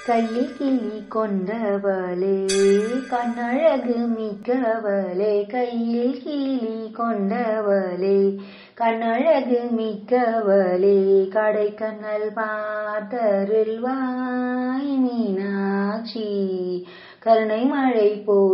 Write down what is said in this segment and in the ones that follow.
கையில் கிளி கொண்டவளே கண்ணழகு மிக்கவளே கையில் கிளி கொண்டவளே கண்ணழகு மிக்கவளே கடை கண்ணல் பார்த்தருள்வாய் மீனாட்சி கருணை மழை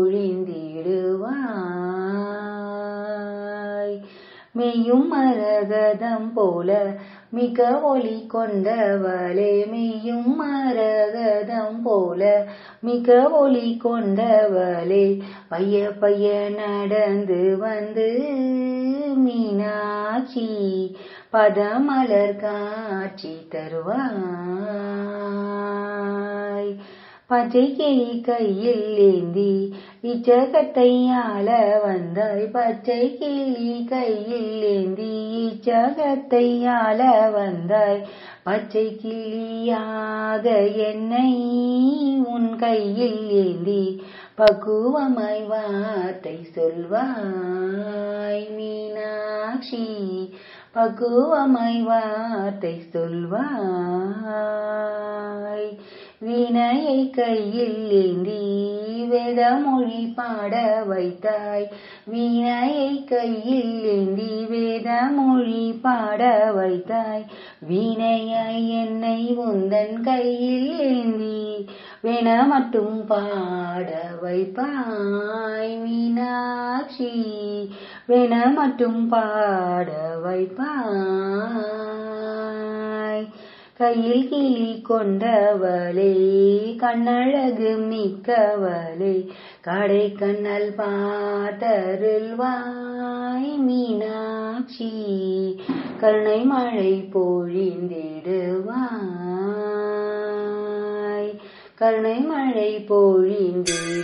பொழிந்திடுவாய் மெய்யும் மரகதம் போல மிக ஒளி கொண்டவளே மெய்யும் மரகதம் போல மிக ஒளி கொண்டவளே பைய பைய நடந்து வந்து மீனாட்சி பதமலர் காட்சி தருவாய் பச்சை கிளி கையில் ஏந்தி இச்சகத்தை ஆள வந்தாய் பச்சை கிளி கையில் ஏந்தி இச்சகத்தை ஆள வந்தாய் பச்சை கிளியாக என்னை உன் கையில் ஏந்தி பக்குவமாய் வார்த்தை சொல்வாய் மீனாட்சி பக்குவமாய் வார்த்தை சொல்வாய் வீணையை கையில் ஏந்தி வேதமொழி பாட வைத்தாய் வீணையை கையில் ஏந்தி வேதமொழி பாட வைத்தாய் வீணையாய் என்னை உந்தன் கையில் ஏந்தி வேண மட்டும் பாட வைப்பாய் மீனாட்சி வேண மட்டும் பாட வைப்பாய் கையில் கிளி கொண்டவளே கண்ணழகு மிக்கவளே கடை கண்ணல் பார்த்தருள்வாய் மீனாட்சி கருணை மழை பொழிந்திடுவாய் கருணை மழை பொழிந்திடுவாய்